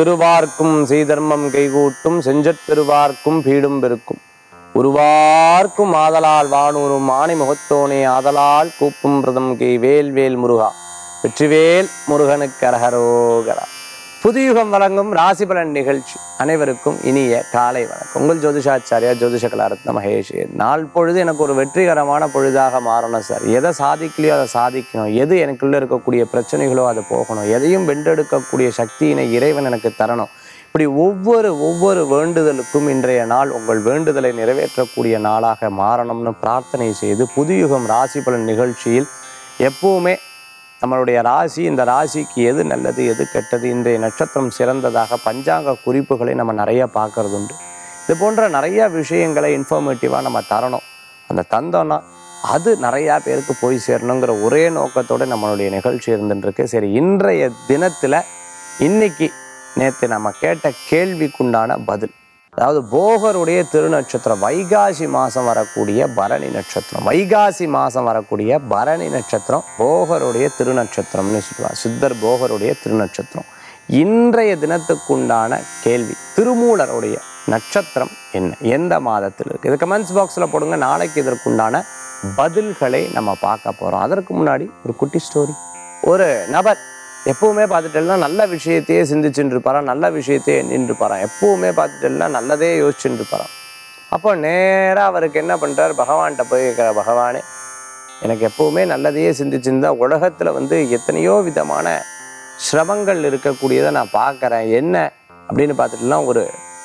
திருவார்க்கும் செய்தர்மம் கைகூட்டும் செஞ்சற் பெருவார்க்கும் பீடும் பெருக்கும் உருவார்க்கும் ஆதலால் வானூரும் ஆணி முகத்தோனே ஆதலால் கூப்பும் பிரதம் கை வேல் வேல் முருகா வெற்றிவேல் முருகனுக்கு அரகரோகரா புதுயுகம் வழங்கும் ராசி பலன் நிகழ்ச்சி அனைவருக்கும் இனிய காலை வணக்கம் உங்கள் ஜோதிஷாச்சாரியா ஜோதிஷ கலாரத்ன மகேஷ் நாள் பொழுது எனக்கு ஒரு வெற்றிகரமான பொழுதாக மாறணும் சார் எதை சாதிக்கலையோ அதை சாதிக்கணும் எது எனக்குள்ள இருக்கக்கூடிய பிரச்சனைகளோ அது போகணும் எதையும் வென்றெடுக்கக்கூடிய சக்தியினை இறைவன் எனக்கு தரணும் இப்படி ஒவ்வொரு ஒவ்வொரு வேண்டுதலுக்கும் இன்றைய நாள் உங்கள் வேண்டுதலை நிறைவேற்றக்கூடிய நாளாக மாறணும்னு பிரார்த்தனை செய்து புதுயுகம் ராசி பலன் நிகழ்ச்சியில் எப்பவுமே நம்மளுடைய ராசி இந்த ராசிக்கு எது நல்லது எது கெட்டது இன்றைய நட்சத்திரம் சிறந்ததாக பஞ்சாங்க குறிப்புகளை நம்ம நிறைய பார்க்கறது உண்டு இது போன்ற நிறைய விஷயங்களை இன்ஃபர்மேட்டிவாக நம்ம தரணும் அந்த தந்தோம்னா அது நிறையா பேருக்கு போய் சேரணுங்கிற ஒரே நோக்கத்தோட நம்மளுடைய நிகழ்ச்சி இருந்துருக்கு சரி இன்றைய தினத்தில் இன்னைக்கு நேற்று நம்ம கேட்ட கேள்விக்குண்டான பதில் அதாவது போகருடைய திருநட்சத்திரம் வைகாசி மாதம் வரக்கூடிய பரணி நட்சத்திரம் வைகாசி மாதம் வரக்கூடிய பரணி நட்சத்திரம் போகருடைய திருநட்சத்திரம்னு சொல்லுவாங்க சித்தர் போகருடைய திருநட்சத்திரம் இன்றைய தினத்துக்குண்டான கேள்வி திருமூலருடைய நட்சத்திரம் என்ன எந்த மாதத்தில் இருக்குது இது கமெண்ட்ஸ் பாக்ஸில் போடுங்க நாளைக்கு இதற்குண்டான பதில்களை நம்ம பார்க்க போகிறோம் அதற்கு முன்னாடி ஒரு குட்டி ஸ்டோரி ஒரு நபர் எப்பவுமே பார்த்துட்டேன்னா நல்ல விஷயத்தையே சிந்திச்சுட்டு இருப்பாராம் நல்ல விஷயத்தையே எண்ணிட்டு இருப்பாராம் எப்பவுமே பார்த்துட்டேன்னா நல்லதே யோசிச்சுட்டு இருப்பாராம் அப்போ நேராக அவருக்கு என்ன பண்ணுறார் பகவான்கிட்ட போய் கேட்குற பகவானே எனக்கு எப்பவுமே நல்லதையே சிந்திச்சிருந்தா உலகத்தில் வந்து எத்தனையோ விதமான சிரமங்கள் இருக்கக்கூடியதை நான் பார்க்குறேன் என்ன அப்படின்னு பார்த்துட்டுனா ஒரு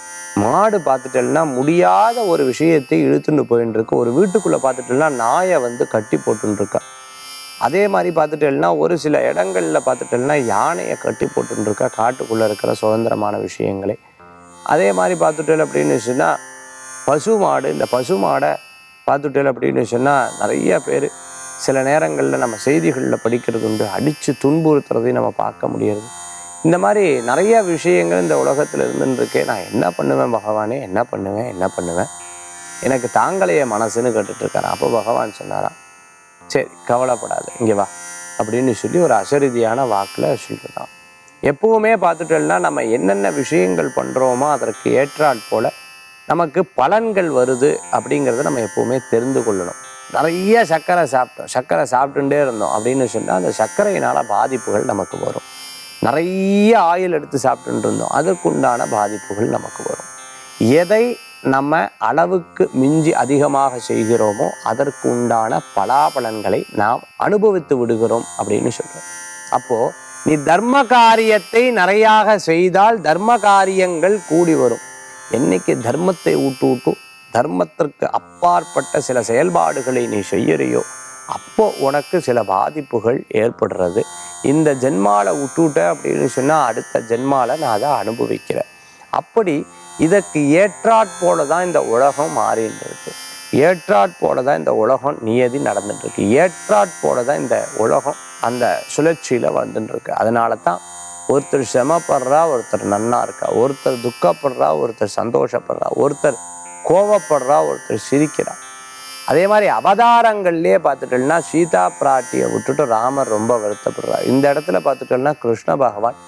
மாடு பார்த்துட்டேன்னா முடியாத ஒரு விஷயத்தை இழுத்துட்டு போயின்னு இருக்கு ஒரு வீட்டுக்குள்ளே பார்த்துட்டேன்னா நாயை வந்து கட்டி போட்டுன்னு இருக்கா அதே மாதிரி பார்த்துட்டேன்னா ஒரு சில இடங்களில் பார்த்துட்டேன்னா யானையை கட்டி போட்டுன்னு இருக்கா காட்டுக்குள்ளே இருக்கிற சுதந்திரமான விஷயங்களை அதே மாதிரி பார்த்துட்டேன் அப்படின்னு சொன்னால் பசு மாடு இந்த பசு மாடை பார்த்துட்டேன் அப்படின்னு சொன்னால் நிறைய பேர் சில நேரங்களில் நம்ம செய்திகளில் படிக்கிறது உண்டு அடித்து துன்புறுத்துறதையும் நம்ம பார்க்க முடியாது இந்த மாதிரி நிறைய விஷயங்கள் இந்த உலகத்தில் இருந்துன்னு இருக்கே நான் என்ன பண்ணுவேன் பகவானே என்ன பண்ணுவேன் என்ன பண்ணுவேன் எனக்கு தாங்களைய மனசுன்னு கேட்டுட்டு இருக்காரு அப்போ பகவான் சொன்னாராம் சரி கவலைப்படாது இங்கே வா அப்படின்னு சொல்லி ஒரு அசரீதியான வாக்கில் சொல்லிட்டான் எப்பவுமே பார்த்துட்டோம்னா நம்ம என்னென்ன விஷயங்கள் பண்ணுறோமோ அதற்கு ஏற்றாற் போல நமக்கு பலன்கள் வருது அப்படிங்கிறத நம்ம எப்பவுமே தெரிந்து கொள்ளணும் நிறைய சர்க்கரை சாப்பிட்டோம் சர்க்கரை சாப்பிட்டுட்டே இருந்தோம் அப்படின்னு சொன்னால் அந்த சர்க்கரையினால் பாதிப்புகள் நமக்கு வரும் நிறைய ஆயில் எடுத்து சாப்பிட்டுட்டு இருந்தோம் அதற்குண்டான பாதிப்புகள் நமக்கு வரும் எதை நம்ம அளவுக்கு மிஞ்சி அதிகமாக செய்கிறோமோ அதற்கு உண்டான பலாபலன்களை நாம் அனுபவித்து விடுகிறோம் அப்படின்னு சொல்றோம் அப்போ நீ தர்ம காரியத்தை நிறையாக செய்தால் தர்ம காரியங்கள் கூடி வரும் என்னைக்கு தர்மத்தை ஊட்டு ஊட்டு தர்மத்திற்கு அப்பாற்பட்ட சில செயல்பாடுகளை நீ செய்யறியோ அப்போ உனக்கு சில பாதிப்புகள் ஏற்படுறது இந்த ஜென்மால விட்டுட்ட அப்படின்னு சொன்னா அடுத்த ஜென்மால நான் அதை அனுபவிக்கிறேன் அப்படி இதற்கு ஏற்றாற் போல தான் இந்த உலகம் மாறிட்டு இருக்கு ஏற்றாற் போல தான் இந்த உலகம் நியதி நடந்துட்டு இருக்கு ஏற்றாற் போல தான் இந்த உலகம் அந்த சுழற்சியில வந்துட்டு இருக்கு அதனால தான் ஒருத்தர் சிரமப்படுறா ஒருத்தர் நன்னா இருக்கா ஒருத்தர் துக்கப்படுறா ஒருத்தர் சந்தோஷப்படுறா ஒருத்தர் கோவப்படுறா ஒருத்தர் சிரிக்கிறா அதே மாதிரி அவதாரங்கள்லயே பார்த்துட்டோம்னா சீதா பிராட்டியை விட்டுட்டு ராமர் ரொம்ப வருத்தப்படுறார் இந்த இடத்துல பார்த்துட்டோம்னா கிருஷ்ண பகவான்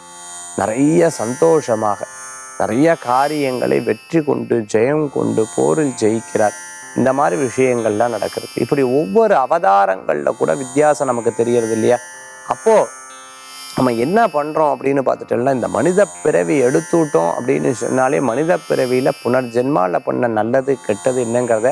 நிறைய சந்தோஷமாக நிறைய காரியங்களை வெற்றி கொண்டு ஜெயம் கொண்டு போரில் ஜெயிக்கிறார் இந்த மாதிரி விஷயங்கள்லாம் நடக்கிறது இப்படி ஒவ்வொரு அவதாரங்கள்ல கூட வித்தியாசம் நமக்கு தெரியறது இல்லையா அப்போ நம்ம என்ன பண்றோம் அப்படின்னு பார்த்துட்டோம்னா இந்த மனித பிறவி எடுத்துட்டோம் அப்படின்னு சொன்னாலே மனித பிறவியில புனர்ஜென்மால பண்ண நல்லது கெட்டது என்னங்கிறத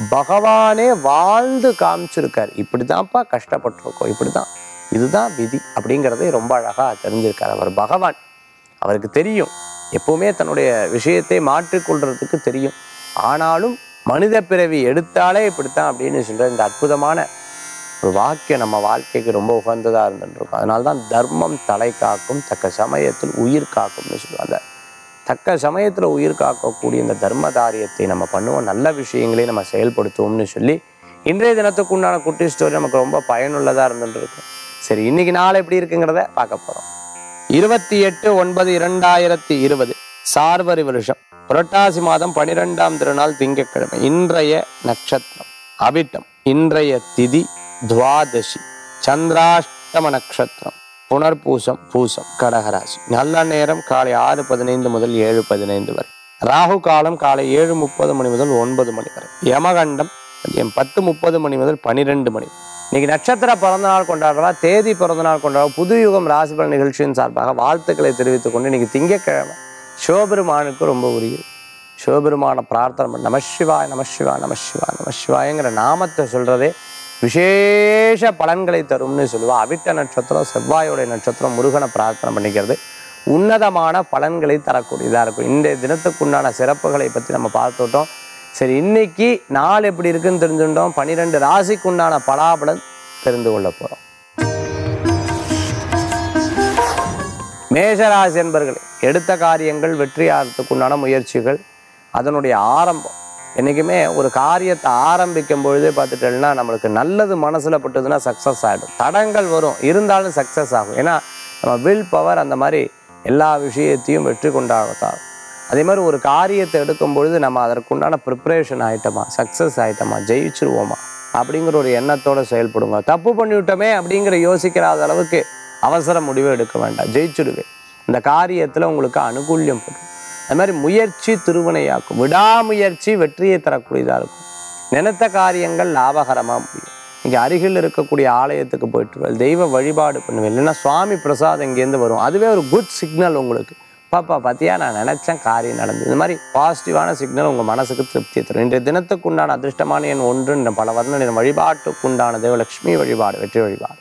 பகவானே வாழ்ந்து காமிச்சிருக்கார் இப்படிதான்ப்பா கஷ்டப்பட்டிருக்கோம் இப்படிதான் இதுதான் விதி அப்படிங்கிறதை ரொம்ப அழகா தெரிஞ்சிருக்கார் அவர் பகவான் அவருக்கு தெரியும் எப்பவுமே தன்னுடைய விஷயத்தை மாற்றிக்கொள்றதுக்கு தெரியும் ஆனாலும் மனித பிறவி எடுத்தாலே இப்படித்தான் அப்படின்னு சொல்ற இந்த அற்புதமான ஒரு வாக்கியம் நம்ம வாழ்க்கைக்கு ரொம்ப உகந்ததா இருந்துட்டு இருக்கும் அதனால தான் தர்மம் தலை காக்கும் தக்க சமயத்தில் உயிர் காக்கும்னு சொல்லுவாங்க தக்க சமயத்தில் உயிர் காக்கக்கூடிய இந்த தர்ம காரியத்தை நம்ம பண்ணுவோம் நல்ல விஷயங்களை நம்ம செயல்படுத்துவோம்னு சொல்லி இன்றைய தினத்துக்கு உண்டான குட்டி ஸ்டோரி நமக்கு ரொம்ப பயனுள்ளதாக இருந்துட்டு இருக்கும் சரி இன்னைக்கு நாள் எப்படி இருக்குங்கிறத பார்க்க போகிறோம் இருபத்தி எட்டு ஒன்பது இரண்டாயிரத்தி இருபது சார்வரி வருஷம் புரட்டாசி மாதம் பனிரெண்டாம் திருநாள் திங்கட்கிழமை இன்றைய நட்சத்திரம் அவிட்டம் இன்றைய திதி துவாதசி சந்திராஷ்டம நட்சத்திரம் புனர்பூசம் பூசம் கடகராசி நல்ல நேரம் காலை ஆறு பதினைந்து முதல் ஏழு பதினைந்து வரை ராகு காலம் காலை ஏழு முப்பது மணி முதல் ஒன்பது மணி வரை யமகண்டம் மதியம் பத்து முப்பது மணி முதல் பன்னிரெண்டு மணி இன்னைக்கு நட்சத்திர பிறந்தநாள் கொண்டாடுறா தேதி பிறந்தநாள் கொண்டாடுறா புது யுகம் ராசிபலன் நிகழ்ச்சியின் சார்பாக வாழ்த்துக்களை தெரிவித்துக் கொண்டு இன்னைக்கு திங்கட்கிழமை சிவபெருமானுக்கு ரொம்ப உரியது சிவபெருமான பிரார்த்தனை பண்ண நமசிவாய் நமசிவாய் நமசிவாய் நமசிவாயங்கிற நாமத்தை சொல்றதே விசேஷ பலன்களை தரும்னு சொல்லுவா அவிட்ட நட்சத்திரம் செவ்வாயோடைய நட்சத்திரம் முருகனை பிரார்த்தனை பண்ணிக்கிறது உன்னதமான பலன்களை தரக்கூடியதாக இருக்கும் இந்த தினத்துக்குண்டான சிறப்புகளை பற்றி நம்ம பார்த்துட்டோம் சரி இன்னைக்கு நாள் எப்படி இருக்குன்னு தெரிஞ்சுட்டோம் பன்னிரெண்டு ராசிக்குண்டான பலாபலன் தெரிந்து கொள்ள போகிறோம் மேஷராசி என்பர்களே எடுத்த காரியங்கள் வெற்றியாகிறதுக்குண்டான முயற்சிகள் அதனுடைய ஆரம்பம் என்றைக்குமே ஒரு காரியத்தை ஆரம்பிக்கும் பொழுதே பார்த்துட்டேன்னா நம்மளுக்கு நல்லது மனசில் பட்டதுன்னா சக்ஸஸ் ஆகிடும் தடங்கள் வரும் இருந்தாலும் சக்ஸஸ் ஆகும் ஏன்னா நம்ம வில் பவர் அந்த மாதிரி எல்லா விஷயத்தையும் வெற்றி கொண்டாடத்தான் அதே மாதிரி ஒரு காரியத்தை எடுக்கும் பொழுது நம்ம அதற்குண்டான ப்ரிப்பரேஷன் ஆகிட்டோமா சக்ஸஸ் ஆகிட்டோமா ஜெயிச்சிருவோமா அப்படிங்கிற ஒரு எண்ணத்தோட செயல்படுங்க தப்பு பண்ணிவிட்டோமே அப்படிங்கிற யோசிக்கிறாத அளவுக்கு அவசர முடிவு எடுக்க வேண்டாம் ஜெயிச்சிடுவேன் இந்த காரியத்தில் உங்களுக்கு அனுகூல்யம் பெறும் அது மாதிரி முயற்சி திருவினையாக்கும் விடாமுயற்சி வெற்றியை தரக்கூடியதாக இருக்கும் நினைத்த காரியங்கள் லாபகரமாக முடியும் இங்கே அருகில் இருக்கக்கூடிய ஆலயத்துக்கு போயிட்டு வருவேன். தெய்வ வழிபாடு பண்ணுவேன் இல்லைன்னா சுவாமி பிரசாதம் இங்கேருந்து வரும் அதுவே ஒரு குட் சிக்னல் உங்களுக்கு பாப்பா பார்த்தியா நான் நினச்சேன் காரியம் நடந்தது இந்த மாதிரி பாசிட்டிவான சிக்னல் உங்கள் மனசுக்கு திருப்தியை தரும் இன்றைய தினத்துக்குண்டான அதிர்ஷ்டமான எண் ஒன்று இந்த பல வர்ண நிறம் வழிபாட்டுக்குண்டான தேவலட்சுமி வழிபாடு வெற்றி வழிபாடு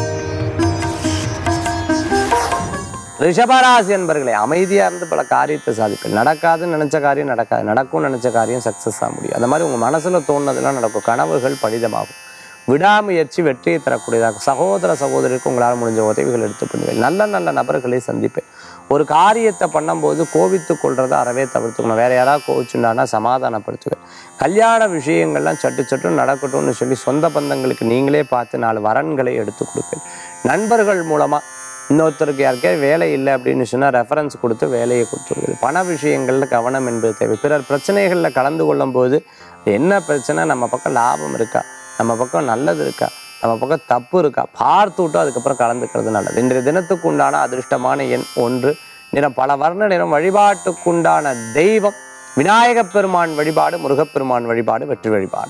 ரிஷபராசி என்பர்களே அமைதியாக இருந்து பல காரியத்தை சாதிப்பேன் நடக்காதுன்னு நினச்ச காரியம் நடக்காது நடக்கும்னு நினச்ச காரியம் சக்ஸஸ் ஆக முடியும் அந்த மாதிரி உங்கள் மனசில் தோணுனதெல்லாம் நடக்கும் கனவுகள் பலிதமாகும் விடாமுயற்சி வெற்றியை தரக்கூடியதாக சகோதர சகோதரிக்கு உங்களால் முடிஞ்ச உதவிகள் எடுத்து பண்ணுவேன் நல்ல நல்ல நபர்களை சந்திப்பேன் ஒரு காரியத்தை பண்ணும்போது கோவித்து கொள்றதை அறவே தவிர்த்துக்கணும் வேற யாராவது கோவிச்சுண்டானா சமாதானப்படுத்துவேன் கல்யாண விஷயங்கள்லாம் சட்டு சட்டு நடக்கட்டும்னு சொல்லி சொந்த பந்தங்களுக்கு நீங்களே பார்த்து நாலு வரன்களை எடுத்து கொடுப்பேன் நண்பர்கள் மூலமாக இன்னொருத்தருக்கு யாருக்கே வேலை இல்லை அப்படின்னு சொன்னால் ரெஃபரன்ஸ் கொடுத்து வேலையை கொடுத்துருக்குது பண விஷயங்களில் கவனம் என்பது தேவை பிறர் பிரச்சனைகளில் கலந்து கொள்ளும் போது என்ன பிரச்சனை நம்ம பக்கம் லாபம் இருக்கா நம்ம பக்கம் நல்லது இருக்கா நம்ம பக்கம் தப்பு இருக்கா பார்த்து விட்டு அதுக்கப்புறம் கலந்துக்கிறது நல்லது இன்றைய தினத்துக்கு உண்டான அதிர்ஷ்டமான எண் ஒன்று நிறம் பல வர்ண நிறம் வழிபாட்டுக்குண்டான தெய்வம் விநாயகப் பெருமான் வழிபாடு முருகப்பெருமான் வழிபாடு வெற்றி வழிபாடு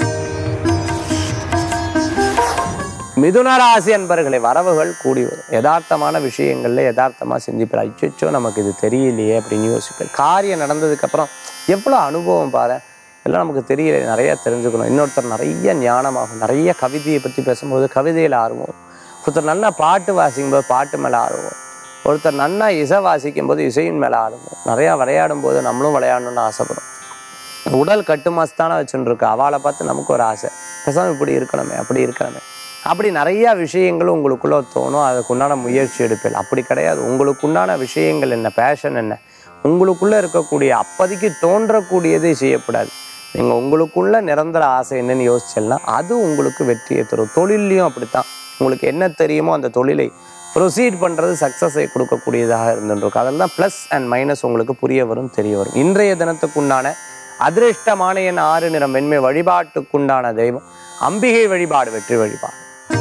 மிதுன ராசி அன்பர்களே வரவுகள் கூடி வரும் யதார்த்தமான விஷயங்கள்ல யதார்த்தமா சிந்திப்பார் அச்சோ நமக்கு இது தெரியலையே அப்படின்னு யோசிப்பார் காரியம் நடந்ததுக்கு அப்புறம் எவ்வளோ அனுபவம் பாரு எல்லாம் நமக்கு தெரியல நிறைய தெரிஞ்சுக்கணும் இன்னொருத்தர் நிறைய ஞானமாகும் நிறைய கவிதையை பற்றி பேசும்போது கவிதையில் ஆர்வம் ஒருத்தர் நல்லா பாட்டு வாசிக்கும்போது பாட்டு மேலே ஆர்வம் ஒருத்தர் நல்லா இசை வாசிக்கும் போது இசையின் மேலே ஆர்வம் நிறையா விளையாடும் போது நம்மளும் விளையாடணும்னு ஆசைப்படும் உடல் கட்டுமஸ்தான வச்சுட்டு இருக்கு அவளை பார்த்து நமக்கு ஒரு ஆசை பேசாமல் இப்படி இருக்கணுமே அப்படி இருக்கணுமே அப்படி நிறைய விஷயங்கள் உங்களுக்குள்ள தோணும் அதுக்குண்டான முயற்சி எடுப்பேன் அப்படி கிடையாது உங்களுக்குண்டான விஷயங்கள் என்ன பேஷன் என்ன உங்களுக்குள்ள இருக்கக்கூடிய அப்போதைக்கு தோன்றக்கூடியதை செய்யக்கூடாது நீங்கள் உங்களுக்குள்ள நிரந்தர ஆசை என்னன்னு யோசிச்சேன்னா அது உங்களுக்கு வெற்றியை தரும் தொழிலையும் அப்படித்தான் உங்களுக்கு என்ன தெரியுமோ அந்த தொழிலை ப்ரொசீட் பண்ணுறது சக்ஸஸை கொடுக்கக்கூடியதாக இருந்துருக்கு அதில் தான் ப்ளஸ் அண்ட் மைனஸ் உங்களுக்கு புரிய வரும் தெரிய வரும் இன்றைய தினத்துக்குண்டான அதிர்ஷ்டமான என் ஆறு நிறம் வெண்மை வழிபாட்டுக்குண்டான தெய்வம் அம்பிகை வழிபாடு வெற்றி வழிபாடு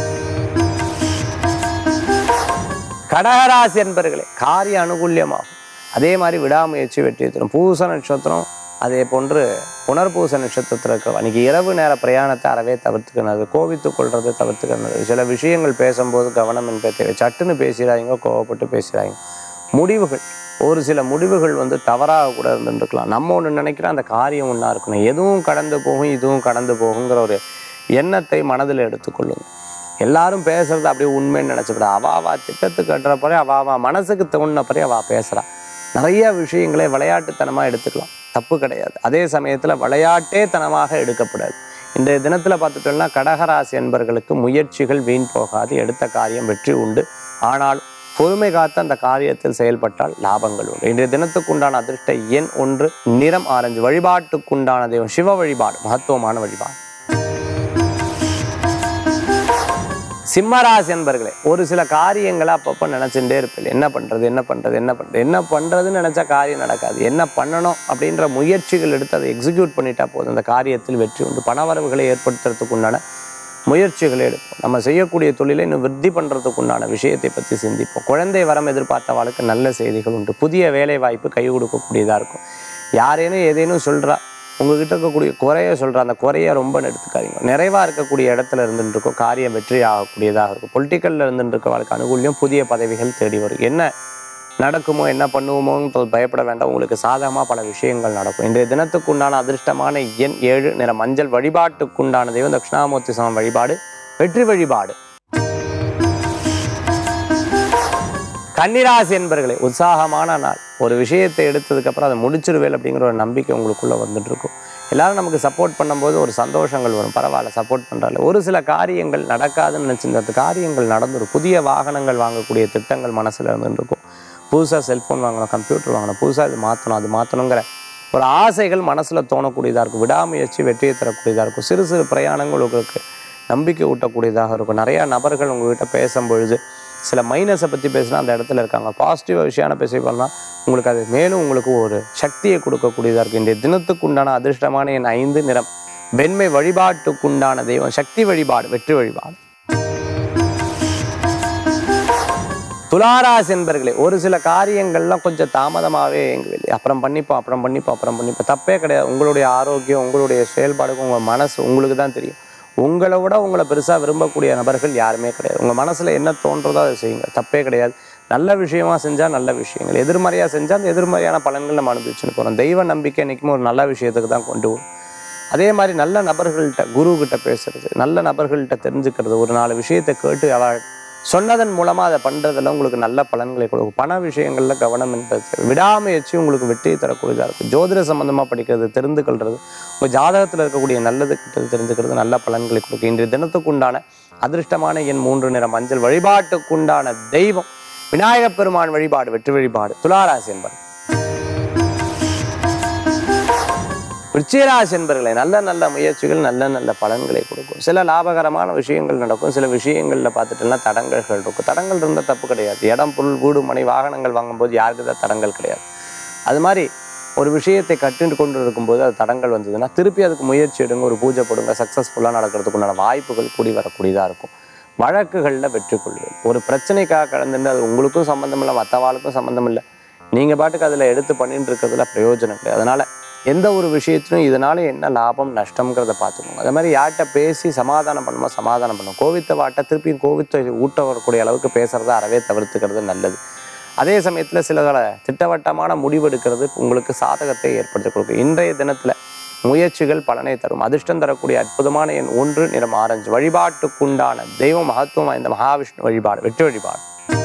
கடகராசி என்பர்களே காரிய அனுகூல்யமாகும் அதே மாதிரி விடாமுயற்சி வெற்றி தரும் பூச நட்சத்திரம் அதே போன்று புனர்பூச நட்சத்திரத்தில் இருக்க அன்னைக்கு இரவு நேர பிரயாணத்தை அறவே தவிர்த்துக்கணும் கோவித்து கொள்றதை தவிர்த்துக்கணும் சில விஷயங்கள் பேசும்போது கவனம் என்பதை தேவை சட்டுன்னு பேசுகிறாங்க கோவப்பட்டு பேசுகிறாங்க முடிவுகள் ஒரு சில முடிவுகள் வந்து தவறாக கூட இருந்துருக்கலாம் நம்ம ஒன்று நினைக்கிறோம் அந்த காரியம் ஒன்றா இருக்கணும் எதுவும் கடந்து போகும் இதுவும் கடந்து போகுங்கிற ஒரு எண்ணத்தை மனதில் எடுத்துக்கொள்ளுங்க எல்லாரும் பேசுறது அப்படியே உண்மைன்னு நினச்சிவிட அவா அவா திட்டத்துக்கு கட்டுறப்பறே அவா அவா மனசுக்கு தோணுனப்பறே அவா பேசுகிறா நிறைய விஷயங்களை விளையாட்டுத்தனமாக எடுத்துக்கலாம் தப்பு கிடையாது அதே சமயத்தில் விளையாட்டே தனமாக எடுக்கப்படாது இன்றைய தினத்தில் பார்த்துட்டோம்னா கடகராசி என்பர்களுக்கு முயற்சிகள் வீண் போகாது எடுத்த காரியம் வெற்றி உண்டு ஆனால் பொறுமை காத்து அந்த காரியத்தில் செயல்பட்டால் லாபங்கள் உண்டு இன்றைய தினத்துக்குண்டான அதிர்ஷ்ட எண் ஒன்று நிறம் ஆரஞ்சு வழிபாட்டுக்குண்டான தெய்வம் சிவ வழிபாடு மகத்துவமான வழிபாடு சிம்மராசி என்பர்களே ஒரு சில காரியங்களை அப்பப்போ நினச்சிட்டே இருப்பேன் என்ன பண்ணுறது என்ன பண்ணுறது என்ன பண்ணுறது என்ன பண்ணுறதுன்னு நினச்சா காரியம் நடக்காது என்ன பண்ணணும் அப்படின்ற முயற்சிகள் எடுத்து அதை எக்ஸிக்யூட் பண்ணிட்டா போதும் அந்த காரியத்தில் வெற்றி உண்டு பணவரவுகளை ஏற்படுத்துறதுக்கு உண்டான முயற்சிகளை எடுப்போம் நம்ம செய்யக்கூடிய தொழிலை இன்னும் விருத்தி பண்ணுறதுக்கு உண்டான விஷயத்தை பற்றி சிந்திப்போம் குழந்தை வரம் எதிர்பார்த்தவாளுக்கு நல்ல செய்திகள் உண்டு புதிய வேலை வாய்ப்பு கை கொடுக்கக்கூடியதாக இருக்கும் யாரேனும் ஏதேனும் சொல்கிறா உங்ககிட்ட இருக்கக்கூடிய குறைய சொல்கிற அந்த குறைய ரொம்ப எடுத்துக்காதீங்க நிறைவாக இருக்கக்கூடிய இடத்துல இருந்துட்டு இருக்கும் காரியம் வெற்றி ஆகக்கூடியதாக இருக்கும் பொலிட்டிக்கலில் இருந்துட்டு இருக்கவளுக்கு அனுகூல்யம் புதிய பதவிகள் தேடி வரும் என்ன நடக்குமோ என்ன பண்ணுவோமோன்றது பயப்பட வேண்டாம் உங்களுக்கு சாதகமாக பல விஷயங்கள் நடக்கும் இன்றைய தினத்துக்கு உண்டான அதிர்ஷ்டமான எண் ஏழு நிற மஞ்சள் வழிபாட்டுக்குண்டான தெய்வம் தட்சிணாமூர்த்தி சமம் வழிபாடு வெற்றி வழிபாடு கன்னிராசி என்பர்களே உற்சாகமான நாள் ஒரு விஷயத்தை எடுத்ததுக்கப்புறம் அதை முடிச்சிருவேல் அப்படிங்கிற ஒரு நம்பிக்கை உங்களுக்குள்ளே வந்துட்டு இருக்கும் எல்லாரும் நமக்கு சப்போர்ட் பண்ணும்போது ஒரு சந்தோஷங்கள் வரும் பரவாயில்ல சப்போர்ட் பண்ணுறாங்க ஒரு சில காரியங்கள் நடக்காதுன்னு நினச்சிருந்த அந்த காரியங்கள் நடந்துடும் புதிய வாகனங்கள் வாங்கக்கூடிய திட்டங்கள் மனசில் இருந்துட்டு இருக்கும் புதுசாக செல்ஃபோன் வாங்கணும் கம்ப்யூட்டர் வாங்கணும் புதுசாக இது மாற்றணும் அது மாற்றணுங்கிற ஒரு ஆசைகள் மனசில் தோணக்கூடியதாக இருக்கும் விடாமுயற்சி வெற்றியை தரக்கூடியதாக இருக்கும் சிறு சிறு பிரயாணங்கள் உங்களுக்கு நம்பிக்கை ஊட்டக்கூடியதாக இருக்கும் நிறையா நபர்கள் உங்ககிட்ட பேசும்பொழுது சில மைனஸை பற்றி பேசினா அந்த இடத்துல இருக்காங்க பாசிட்டிவ் விஷயமான பேசி பண்ணலாம் உங்களுக்கு அது மேலும் உங்களுக்கு ஒரு சக்தியை கொடுக்கக்கூடியதாக இருக்கும் இன்றைய தினத்துக்கு உண்டான அதிர்ஷ்டமான என் ஐந்து நிறம் வெண்மை வழிபாட்டுக்குண்டான தெய்வம் சக்தி வழிபாடு வெற்றி வழிபாடு துளாராசி என்பர்களே ஒரு சில காரியங்கள்லாம் கொஞ்சம் தாமதமாகவே எங்கள் அப்புறம் பண்ணிப்போம் அப்புறம் பண்ணிப்போம் அப்புறம் பண்ணிப்போம் தப்பே கிடையாது உங்களுடைய ஆரோக்கியம் உங்களுடைய செயல்பாடுக்கு உங்கள் மனசு உங்களுக்கு தான் தெரியும் உங்களை விட உங்களை பெருசாக விரும்பக்கூடிய நபர்கள் யாருமே கிடையாது உங்கள் மனசில் என்ன தோன்றதோ அதை செய்யுங்க தப்பே கிடையாது நல்ல விஷயமா செஞ்சால் நல்ல விஷயங்கள் எதிர்மறையாக செஞ்சால் அந்த எதிர்மறையான பலன்கள் நம்ம அனுபவிச்சுன்னு போகிறோம் தெய்வ நம்பிக்கை என்றைக்குமே ஒரு நல்ல விஷயத்துக்கு தான் கொண்டு வரும் அதே மாதிரி நல்ல நபர்கள்ட்ட குரு கிட்ட பேசுறது நல்ல நபர்கள்ட்ட தெரிஞ்சுக்கிறது ஒரு நாலு விஷயத்தை கேட்டு அவ சொன்னதன் மூலமாக அதை பண்ணுறதுல உங்களுக்கு நல்ல பலன்களை கொடுக்கும் பண விஷயங்களில் கவனம் என்பது தேவை. விடாமுயற்சி உங்களுக்கு வெற்றியை தரக்கூடியதாக இருக்கும் ஜோதிட சம்பந்தமாக படிக்கிறது தெரிந்து கொள்வது உங்கள் ஜாதகத்தில் இருக்கக்கூடிய நல்லது கிட்டது தெரிஞ்சுக்கிறது நல்ல பலன்களை கொடுக்கும் இன்றைய தினத்துக்கு உண்டான அதிர்ஷ்டமான எண் மூன்று நிற மஞ்சள் வழிபாட்டுக்குண்டான தெய்வம் விநாயகப் பெருமான் வழிபாடு வெற்றி வழிபாடு துளாராசி என்பது விருச்சிகராசி என்பர்களே நல்ல நல்ல முயற்சிகள் நல்ல நல்ல பலன்களை கொடுக்கும் சில லாபகரமான விஷயங்கள் நடக்கும் சில விஷயங்களில் பார்த்துட்டுலாம் தடங்கல்கள் இருக்கும் தடங்கள் இருந்தால் தப்பு கிடையாது இடம் பொருள் வீடு மனை வாகனங்கள் வாங்கும்போது யாருக்கு தான் தடங்கள் கிடையாது அது மாதிரி ஒரு விஷயத்தை கட்டுண்டு கொண்டு இருக்கும்போது அது தடங்கள் வந்ததுன்னா திருப்பி அதுக்கு முயற்சி எடுங்க ஒரு பூஜை போடுங்க சக்ஸஸ்ஃபுல்லாக நடக்கிறதுக்கு உண்டான வாய்ப்புகள் கூடி வரக்கூடியதாக இருக்கும் வழக்குகளில் வெற்றி கொள்வேன் ஒரு பிரச்சனைக்காக கடந்துட்டு அது உங்களுக்கும் சம்மந்தம் இல்லை மற்றவாளுக்கும் சம்மந்தம் இல்லை நீங்கள் பாட்டுக்கு அதில் எடுத்து பண்ணிட்டு இருக்கிறதுல பிரயோஜனம் கிடையாது அதனால் எந்த ஒரு விஷயத்திலும் இதனால என்ன லாபம் நஷ்டம்ங்கிறத பார்த்துக்கோங்க அதே மாதிரி யார்கிட்ட பேசி சமாதானம் பண்ணுமோ சமாதானம் பண்ணும் கோவித்த வாட்டை திருப்பியும் கோவித்தை ஊட்ட வரக்கூடிய அளவுக்கு பேசுறத அறவே தவிர்த்துக்கிறது நல்லது அதே சமயத்தில் சில திட்டவட்டமான முடிவெடுக்கிறது உங்களுக்கு சாதகத்தை ஏற்படுத்தி கொடுக்கும் இன்றைய தினத்தில் முயற்சிகள் பலனை தரும் அதிர்ஷ்டம் தரக்கூடிய அற்புதமான எண் ஒன்று நிறம் ஆரஞ்சு வழிபாட்டுக்குண்டான தெய்வம் மகத்துவம் வாய்ந்த மகாவிஷ்ணு வழிபாடு வெற்றி வழிபாடு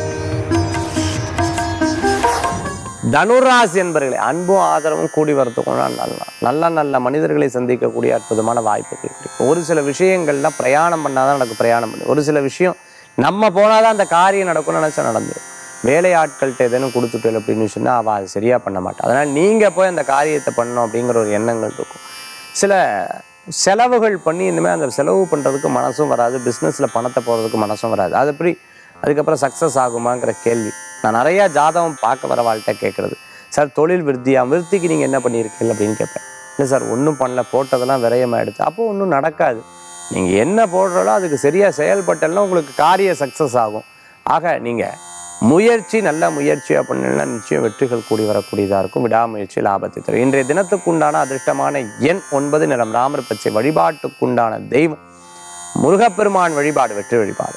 தனுராசி என்பர்களே அன்பும் ஆதரவும் கூடி வரத்துக்கும் நல்ல நாள். நல்ல நல்ல மனிதர்களை சந்திக்கக்கூடிய அற்புதமான வாய்ப்புகள் கிடைக்கும் ஒரு சில விஷயங்கள்லாம் பிரயாணம் பண்ணாதான் நடக்கும் பிரயாணம் பண்ணி ஒரு சில விஷயம் நம்ம போனாதான் அந்த காரியம் நடக்கும்னு நினச்சா நடந்துடும் வேலையாட்கள்கிட்ட எதனும் கொடுத்துட்டு அப்படின்னு சொன்னால் அவள் அது சரியாக பண்ண மாட்டாள் அதனால் நீங்கள் போய் அந்த காரியத்தை பண்ணணும் அப்படிங்கிற ஒரு எண்ணங்கள் இருக்கும் சில செலவுகள் பண்ணி இனிமேல் அந்த செலவு பண்ணுறதுக்கு மனசும் வராது பிஸ்னஸில் பணத்தை போடுறதுக்கு மனசும் வராது அது எப்படி அதுக்கப்புறம் சக்ஸஸ் ஆகுமாங்கிற கேள்வி நான் நிறையா ஜாதகம் பார்க்க வர வாழ்கிட்ட கேட்குறது சார் தொழில் விருத்தியா விருத்திக்கு நீங்கள் என்ன பண்ணியிருக்கீங்க அப்படின்னு கேட்பேன் இல்லை சார் ஒன்றும் பண்ணல போட்டதெல்லாம் விரயமாயிடுச்சு அப்போ ஒன்றும் நடக்காது நீங்கள் என்ன போடுறாலோ அதுக்கு சரியாக செயல்பட்டெல்லாம் உங்களுக்கு காரிய சக்ஸஸ் ஆகும் ஆக நீங்கள் முயற்சி நல்ல முயற்சியாக பண்ணீங்கன்னா நிச்சயம் வெற்றிகள் கூடி வரக்கூடியதாக இருக்கும் விடாமுயற்சி லாபத்தை தரும் இன்றைய தினத்துக்குண்டான அதிர்ஷ்டமான எண் ஒன்பது நிறம் ராமர் பச்சை வழிபாட்டுக்குண்டான தெய்வம் முருகப்பெருமான் வழிபாடு வெற்றி வழிபாடு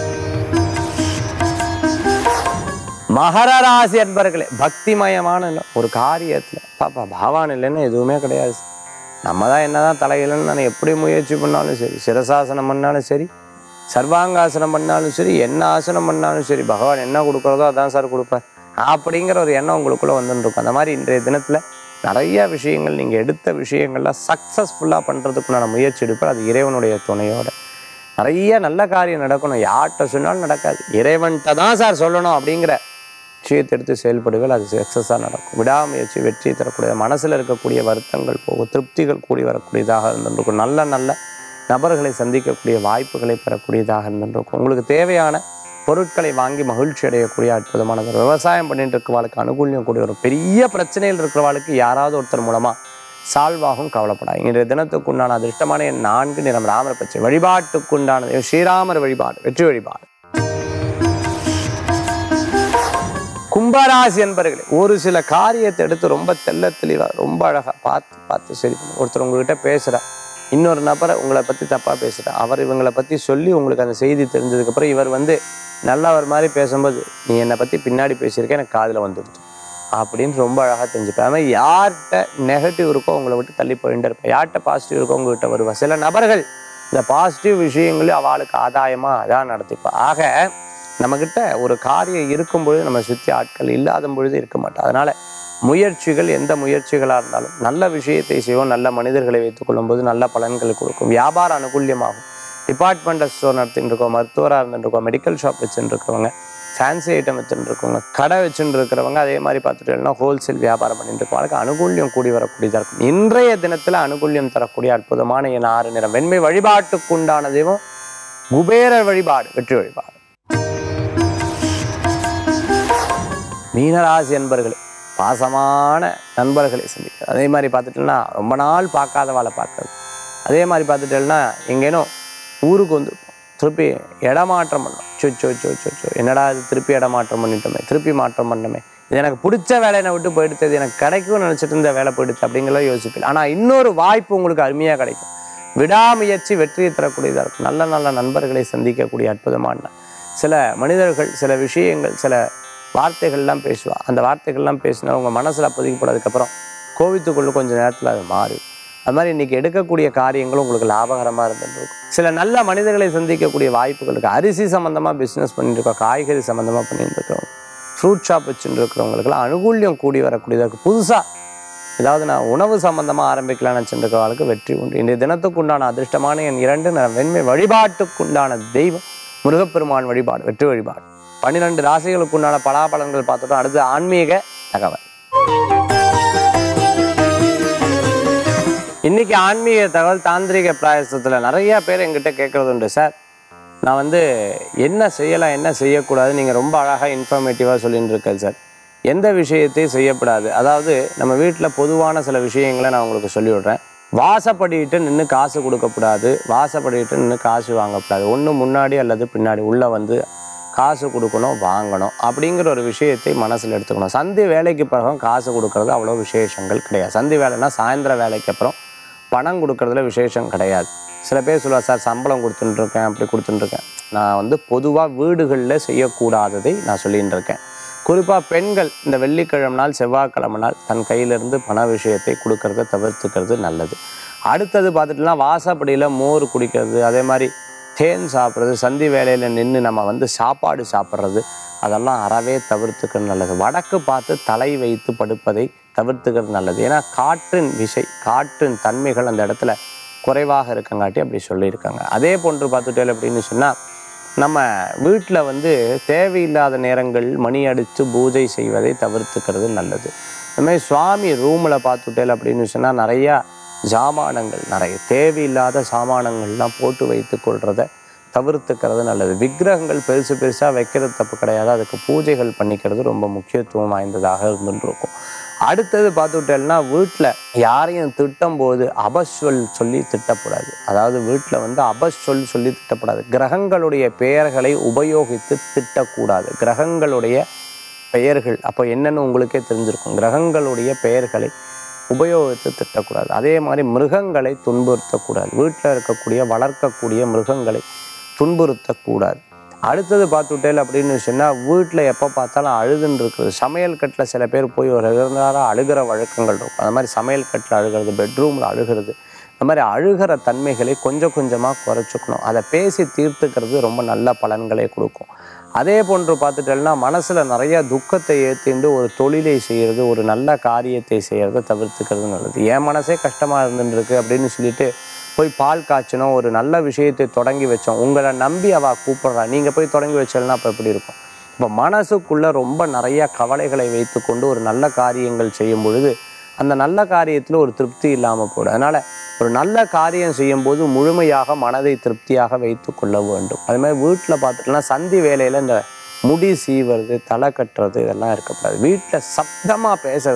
மகர ராசி அன்பர்களே பக்திமயமான இல்ல- ஒரு காரியத்தில் பாப்பா பகவான் இல்லைன்னா எதுவுமே கிடையாது நம்ம தான் என்னதான் தலையிலன்னு நான் எப்படி முயற்சி பண்ணாலும் சரி சிரசாசனம் பண்ணாலும் சரி சர்வாங்காசனம் பண்ணாலும் சரி என்ன ஆசனம் பண்ணாலும் சரி பகவான் என்ன கொடுக்குறதோ அதான் சார் கொடுப்பார் அப்படிங்கிற ஒரு எண்ணம் உங்களுக்குள்ளே வந்துட்டு இருக்கும் அந்த மாதிரி இன்றைய தினத்தில் நிறைய விஷயங்கள் நீங்கள் எடுத்த விஷயங்கள்லாம் சக்ஸஸ்ஃபுல்லாக பண்ணுறதுக்குண்டான முயற்சி எடுப்பார் அது இறைவனுடைய துணையோட நிறைய நல்ல காரியம் நடக்கணும் யார்கிட்ட சொன்னாலும் நடக்காது இறைவன்கிட்ட தான் சார் சொல்லணும் அப்படிங்கிற விஷயத்தை எடுத்து செயல்படுகள் அது சக்ஸஸாக நடக்கும் விடாமுயற்சி வெற்றி தரக்கூடிய மனசில் இருக்கக்கூடிய வருத்தங்கள் போகும் திருப்திகள் கூடி வரக்கூடியதாக இருந்திருக்கும் நல்ல நல்ல நபர்களை சந்திக்கக்கூடிய வாய்ப்புகளை பெறக்கூடியதாக இருந்திருக்கும் உங்களுக்கு தேவையான பொருட்களை வாங்கி மகிழ்ச்சி அடையக்கூடிய அற்புதமானது விவசாயம் பண்ணிட்டு இருக்கிறவாளுக்கு அனுகூல்யம் கூடிய ஒரு பெரிய பிரச்சனையில் இருக்கிறவாளுக்கு யாராவது ஒருத்தர் மூலமாக சால்வாகும் கவலைப்படாது இன்றைய தினத்துக்கு உண்டான அதிர்ஷ்டமான என் நான்கு நிறம் ராமர் பச்சை வழிபாட்டுக்கு உண்டான தெய்வம் ஸ்ரீராமர் வழிபாடு வெற்றி வழிபாடு கும்பராசி என்பர்களே ஒரு சில காரியத்தை எடுத்து ரொம்ப தெள்ள தெளிவா ரொம்ப அழகா பார்த்து பார்த்து சரி பண்ணு. ஒருத்தர் உங்ககிட்ட பேசுறா இன்னொரு நபரை உங்களை பத்தி தப்பா பேசுறா அவர் இவங்களை பத்தி சொல்லி உங்களுக்கு அந்த செய்தி தெரிஞ்சதுக்கு அப்புறம் இவர் வந்து நல்லவர் மாதிரி பேசும்போது நீ என்னை பத்தி பின்னாடி பேசியிருக்க எனக்கு காதுல வந்துடுச்சு அப்படின்னு ரொம்ப அழகா தெரிஞ்சுப்பேன் அது மாதிரி யார்கிட்ட நெகட்டிவ் இருக்கோ உங்களை விட்டு தள்ளி போயிட்டு இருப்பேன் யார்கிட்ட பாசிட்டிவ் இருக்கோ உங்ககிட்ட வருவா சில நபர்கள் இந்த பாசிட்டிவ் விஷயங்களையும் அவளுக்கு ஆதாயமா அதான் நடத்திப்பா ஆக நம்மக்கிட்ட ஒரு காரியம் இருக்கும் பொழுது நம்ம சுற்றி ஆட்கள் இல்லாத பொழுது இருக்க மாட்டோம் அதனால முயற்சிகள் எந்த முயற்சிகளாக இருந்தாலும் நல்ல விஷயத்தை செய்வோம் நல்ல மனிதர்களை வைத்துக் கொள்ளும்போது நல்ல பலன்களை கொடுக்கும் வியாபார அனுகூல்யமாகும் டிபார்ட்மெண்டல் ஸ்டோர் நடத்திட்டு இருக்கோம் மருத்துவராக இருந்துட்டு இருக்கோம் மெடிக்கல் ஷாப் வச்சுட்டு இருக்கவங்க ஃபேன்சி ஐட்டம் வச்சுட்டு இருக்கவங்க கடை வச்சுட்டு இருக்கிறவங்க அதே மாதிரி பார்த்துட்டோம்னா ஹோல்சேல் வியாபாரம் பண்ணிட்டு இருக்கவங்களுக்கு அனுகூல்யம் கூடி வரக்கூடியதாக இருக்கும் இன்றைய தினத்தில் அனுகூல்யம் தரக்கூடிய அற்புதமான என் ஆறு நிறம் வெண்மை வழிபாட்டுக்குண்டான தெய்வம் குபேரர் வழிபாடு வெற்றி வழிபாடு மீனராசி என்பர்களே பாசமான நண்பர்களை சந்திக்கிறது அதே மாதிரி பார்த்துட்டோம்னா ரொம்ப நாள் பார்க்காதவாளை பார்க்கறது அதே மாதிரி பார்த்துட்டோம்னா எங்கேனும் ஊருக்கு வந்து திருப்பி இடமாற்றம் பண்ணோம் so so so so so என்னடா இது திருப்பி இடமாற்றம் பண்ணிட்டோமே திருப்பி மாற்றம் பண்ணோமே இது எனக்கு பிடிச்ச வேலை என்னை விட்டு போயிடுத்து இது எனக்கு கிடைக்கும்னு நினச்சிட்டு இருந்த வேலை போயிடுச்சு அப்படிங்கிறத யோசிப்பேன் ஆனால் இன்னொரு வாய்ப்பு உங்களுக்கு அருமையாக கிடைக்கும் விடாமுயற்சி வெற்றியை தரக்கூடியதாக இருக்கும் நல்ல நல்ல நண்பர்களை சந்திக்கக்கூடிய அற்புதமான நாள். சில மனிதர்கள் சில விஷயங்கள் சில வார்த்தைகள்லாம் பேசுவா அந்த வார்த்தைகள்லாம் பேசினா உங்கள் மனசில் அப்போதைக்கு போனதுக்கப்புறம் கோவித்துக்குள்ள கொஞ்ச நேரத்தில் அது மாறும் அது மாதிரி இன்னைக்கு எடுக்கக்கூடிய காரியங்களும் உங்களுக்கு லாபகரமாக இருந்துருக்கும் சில நல்ல மனிதர்களை சந்திக்கக்கூடிய வாய்ப்புகள் இருக்குது அரிசி சம்மந்தமாக பிஸ்னஸ் பண்ணிட்டு இருக்கோம் காய்கறி சம்மந்தமாக பண்ணிட்டு இருக்கிறோம் ஃப்ரூட் ஷாப் வச்சுட்டு இருக்கிறவங்களுக்குலாம் அனுகூல்யம் கூடி வரக்கூடியதாக இருக்குது புதுசாக ஏதாவது நான் உணவு சம்பந்தமாக ஆரம்பிக்கலாம்னு நினச்சிருக்கிறவங்களுக்கு வெற்றி உண்டு இன்றைய தினத்துக்கு உண்டான அதிர்ஷ்டமான என் இரண்டு நிறம் வெண்மை வழிபாட்டுக்குண்டான தெய்வம் முருகப்பெருமான் வழிபாடு வெற்றி வழிபாடு பன்னிரெண்டு ராசிகளுக்கு உண்டான பலாபலன்கள் பார்த்துட்டோம் அடுத்து ஆன்மீக தகவல் இன்னைக்கு ஆன்மீக தகவல் தாந்திரிக பிராயசத்தில் நிறைய பேர் எங்கிட்ட கேட்கறது உண்டு சார் நான் வந்து என்ன செய்யலாம் என்ன செய்யக்கூடாது நீங்கள் ரொம்ப அழகாக இன்ஃபர்மேட்டிவாக சொல்லிட்டு இருக்கேன் சார் எந்த விஷயத்தையும் செய்யக்கூடாது அதாவது நம்ம வீட்டில் பொதுவான சில விஷயங்களை நான் உங்களுக்கு சொல்லி விடுறேன் வாசப்படிட்டு நின்று காசு கொடுக்கக்கூடாது வாசப்படிட்டு நின்று காசு வாங்கக்கூடாது ஒன்று முன்னாடி அல்லது பின்னாடி உள்ளே வந்து காசு கொடுக்கணும் வாங்கணும் அப்படிங்கிற ஒரு விஷயத்தை மனசில் எடுத்துக்கணும் சந்தி வேலைக்கு பிறகும் காசு கொடுக்கறது அவ்வளோ விசேஷங்கள் கிடையாது சந்தி வேலைன்னா சாயந்தர வேலைக்கு அப்புறம் பணம் கொடுக்கறதுல விசேஷம் கிடையாது சில பேர் சொல்லுவார் சார் சம்பளம் கொடுத்துட்டுருக்கேன் அப்படி கொடுத்துட்டுருக்கேன் நான் வந்து பொதுவாக வீடுகளில் செய்யக்கூடாததை நான் சொல்லின்னு இருக்கேன் குறிப்பாக பெண்கள் இந்த வெள்ளிக்கிழமை நாள் செவ்வாய்க்கிழமை நாள் தன் கையிலிருந்து பண விஷயத்தை கொடுக்கறத தவிர்த்துக்கிறது நல்லது அடுத்தது பார்த்துட்டுனா வாசப்படியில் மோர் குடிக்கிறது அதே மாதிரி தேன் சாப்பிட்றது சந்தி வேலையில் நின்று நம்ம வந்து சாப்பாடு சாப்பிட்றது அதெல்லாம் அறவே தவிர்த்துக்கிறது நல்லது வடக்கு பார்த்து தலை வைத்து படுப்பதை தவிர்த்துக்கிறது நல்லது ஏன்னா காற்றின் விசை காற்றின் தன்மைகள் அந்த இடத்துல குறைவாக இருக்கங்காட்டி அப்படி சொல்லியிருக்காங்க அதே போன்று பார்த்துட்டேன் அப்படின்னு சொன்னால் நம்ம வீட்டில் வந்து தேவையில்லாத நேரங்கள் மணி அடித்து பூஜை செய்வதை தவிர்த்துக்கிறது நல்லது இந்த மாதிரி சுவாமி ரூமில் பார்த்துட்டேல் அப்படின்னு சொன்னால் நிறையா ஜாமானங்கள் நிறைய தேவையில்லாத சாமானங்கள்லாம் போட்டு வைத்து கொள்றத தவிர்த்துக்கிறது நல்லது விக்கிரகங்கள் பெருசு பெருசாக வைக்கிறது தப்பு கிடையாது அதுக்கு பூஜைகள் பண்ணிக்கிறது ரொம்ப முக்கியத்துவம் வாய்ந்ததாக இருந்துட்டு இருக்கும் அடுத்தது பார்த்துட்டேன்னா வீட்டில் யாரையும் திட்டும் போது அபஸ்வல் சொல்லி திட்டக்கூடாது அதாவது வீட்டில் வந்து அபஸ்வல் சொல்லி திட்டக்கூடாது கிரகங்களுடைய பெயர்களை உபயோகித்து திட்டக்கூடாது கிரகங்களுடைய பெயர்கள் அப்போ என்னன்னு உங்களுக்கே தெரிஞ்சிருக்கும் கிரகங்களுடைய பெயர்களை உபயோகித்து திட்டக்கூடாது அதே மாதிரி மிருகங்களை துன்புறுத்தக்கூடாது வீட்டில் இருக்கக்கூடிய வளர்க்கக்கூடிய மிருகங்களை துன்புறுத்தக்கூடாது அடுத்தது பார்த்துட்டேல் அப்படின்னு சொன்னால் வீட்டில் எப்போ பார்த்தாலும் அழுதுன்னு இருக்குது சமையல் கட்டில் சில பேர் போய் ஒரு ரெகுலராக அழுகிற வழக்கங்கள் இருக்கும் அந்த மாதிரி சமையல் கட்டில் அழுகிறது பெட்ரூமில் அழுகிறது இந்த மாதிரி அழுகிற தன்மைகளை கொஞ்சம் கொஞ்சமாக குறைச்சிக்கணும் அதை பேசி தீர்த்துக்கிறது ரொம்ப நல்ல பலன்களை கொடுக்கும் அதே போன்று பார்த்துட்டேன்னா மனசில் நிறைய துக்கத்தை ஏற்றிண்டு ஒரு தொழிலை செய்கிறது ஒரு நல்ல காரியத்தை செய்கிறத தவிர்த்துக்கிறது நல்லது என் மனசே கஷ்டமாக இருந்துருக்கு அப்படின்னு சொல்லிட்டு போய் பால் காய்ச்சணும் ஒரு நல்ல விஷயத்தை தொடங்கி வச்சோம் உங்களை நம்பி அவள் கூப்பிட்றா நீங்கள் போய் தொடங்கி வச்சலன்னா அப்போ எப்படி இருக்கும் இப்போ மனசுக்குள்ளே ரொம்ப நிறைய கவலைகளை வைத்துக்கொண்டு ஒரு நல்ல காரியங்கள் செய்யும் பொழுது அந்த நல்ல காரியத்தில் ஒரு திருப்தி இல்லாமல் போடும் அதனால் ஒரு நல்ல காரியம் செய்யும்போது முழுமையாக மனதை திருப்தியாக வைத்து கொள்ள வேண்டும் அது மாதிரி வீட்டில் பார்த்துட்டோம்னா சந்தி வேலையில் இந்த முடி சீவுறது தலை கட்டுறது இதெல்லாம் இருக்கக்கூடாது வீட்டில் சப்தமாக பேசுறது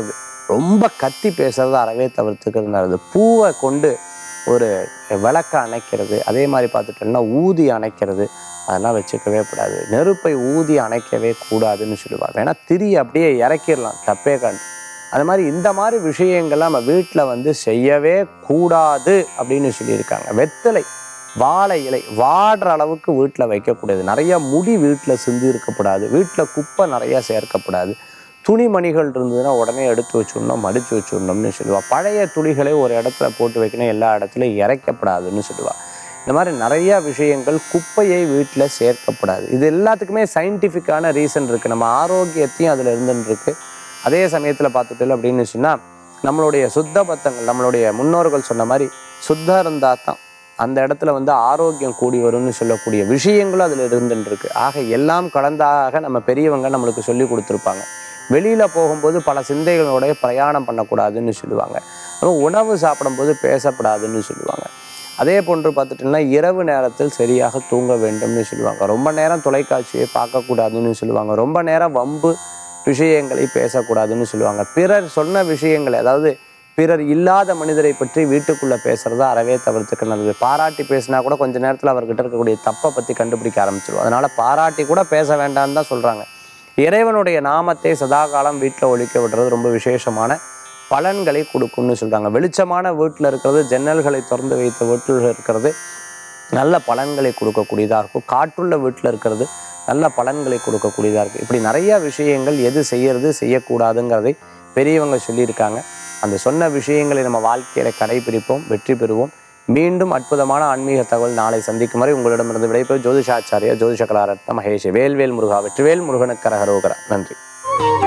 ரொம்ப கத்தி பேசுறத அறவே தவிர்த்துக்கிறது பூவை கொண்டு ஒரு விளக்க அணைக்கிறது அதே மாதிரி பார்த்துட்டோம்னா ஊதி அணைக்கிறது அதெல்லாம் வச்சுக்கவே கூடாது நெருப்பை ஊதி அணைக்கவே கூடாதுன்னு சொல்லுவாங்க ஏன்னா திரி அப்படியே இறக்கிடலாம் தப்பே கண்டு அது மாதிரி இந்த மாதிரி விஷயங்கள்லாம் நம்ம வீட்டில் வந்து செய்யவே கூடாது அப்படின்னு சொல்லியிருக்காங்க வெத்தலை வாழை இலை வாடுற அளவுக்கு வீட்டில் வைக்கக்கூடாது நிறைய முடி வீட்டில் சிந்தி இருக்கக்கூடாது வீட்டில் குப்பை நிறைய சேர்க்கப்படாது துணிமணிகள் இருந்ததுன்னா உடனே எடுத்து வச்சுடணும் மடித்து வச்சுடணும்னு சொல்லுவாள் பழைய துணிகளை ஒரு இடத்துல போட்டு வைக்கணும் எல்லா இடத்துலையும் இறைக்கப்படாதுன்னு சொல்லுவாள் இந்த மாதிரி நிறைய விஷயங்கள் குப்பையை வீட்டில் சேர்க்கப்படாது இது எல்லாத்துக்குமே சயின்டிஃபிக்கான ரீசன் இருக்குது நம்ம ஆரோக்கியத்தையும் அதில் இருந்துன்னு இருக்கு அதே சமயத்தில் பார்த்துட்டு அப்படின்னு சொன்னால் நம்மளுடைய சுத்த பத்தங்கள் நம்மளுடைய முன்னோர்கள் சொன்ன மாதிரி சுத்தம் இருந்தால் தான் அந்த இடத்துல வந்து ஆரோக்கியம் கூடி வரும்னு சொல்லக்கூடிய விஷயங்களும் அதில் இருந்துட்டு இருக்கு ஆக எல்லாம் கலந்தாக நம்ம பெரியவங்க நம்மளுக்கு சொல்லி கொடுத்துருப்பாங்க வெளியில் போகும்போது பல சிந்தைகளோட பிரயாணம் பண்ணக்கூடாதுன்னு சொல்லுவாங்க அப்புறம் உணவு சாப்பிடும்போது பேசப்படாதுன்னு சொல்லுவாங்க அதே போன்று பார்த்துட்டோம்னா இரவு நேரத்தில் சரியாக தூங்க வேண்டும்னு சொல்லுவாங்க ரொம்ப நேரம் தொலைக்காட்சியை பார்க்கக்கூடாதுன்னு சொல்லுவாங்க ரொம்ப நேரம் வம்பு விஷயங்களை பேசக்கூடாதுன்னு சொல்லுவாங்க பிறர் சொன்ன விஷயங்களை அதாவது பிறர் இல்லாத மனிதரை பற்றி வீட்டுக்குள்ளே பேசுகிறத அறவே தவிர்த்துக்க நல்லது பாராட்டி பேசினா கூட கொஞ்ச நேரத்தில் அவர்கிட்ட இருக்கக்கூடிய தப்பை பற்றி கண்டுபிடிக்க ஆரம்பிச்சிடும் அதனால் பாராட்டி கூட பேச வேண்டாம்னு தான் சொல்கிறாங்க இறைவனுடைய நாமத்தை சதாகாலம் வீட்டில் ஒழிக்க விடுறது ரொம்ப விசேஷமான பலன்களை கொடுக்கும்னு சொல்கிறாங்க வெளிச்சமான வீட்டில் இருக்கிறது ஜன்னல்களை திறந்து வைத்த வீட்டில் இருக்கிறது நல்ல பலன்களை கொடுக்கக்கூடியதாக இருக்கும் காற்றுள்ள வீட்டில் இருக்கிறது நல்ல பலன்களை கொடுக்கக்கூடியதாக இருக்கும் இப்படி நிறைய விஷயங்கள் எது செய்யறது செய்யக்கூடாதுங்கிறதை பெரியவங்க சொல்லியிருக்காங்க அந்த சொன்ன விஷயங்களை நம்ம வாழ்க்கையில் கடைபிடிப்போம் வெற்றி பெறுவோம் மீண்டும் அற்புதமான ஆன்மீக தகவல் நாளை சந்திக்கும் வரை உங்களிடமிருந்து விடைபெறும் ஜோதிஷாச்சாரியா ஜோதிஷ கலாரத்ன மகேஷ் வேல்வேல் முருகா வெற்றிவேல் முருகனுக்கு கரகரோகரா நன்றி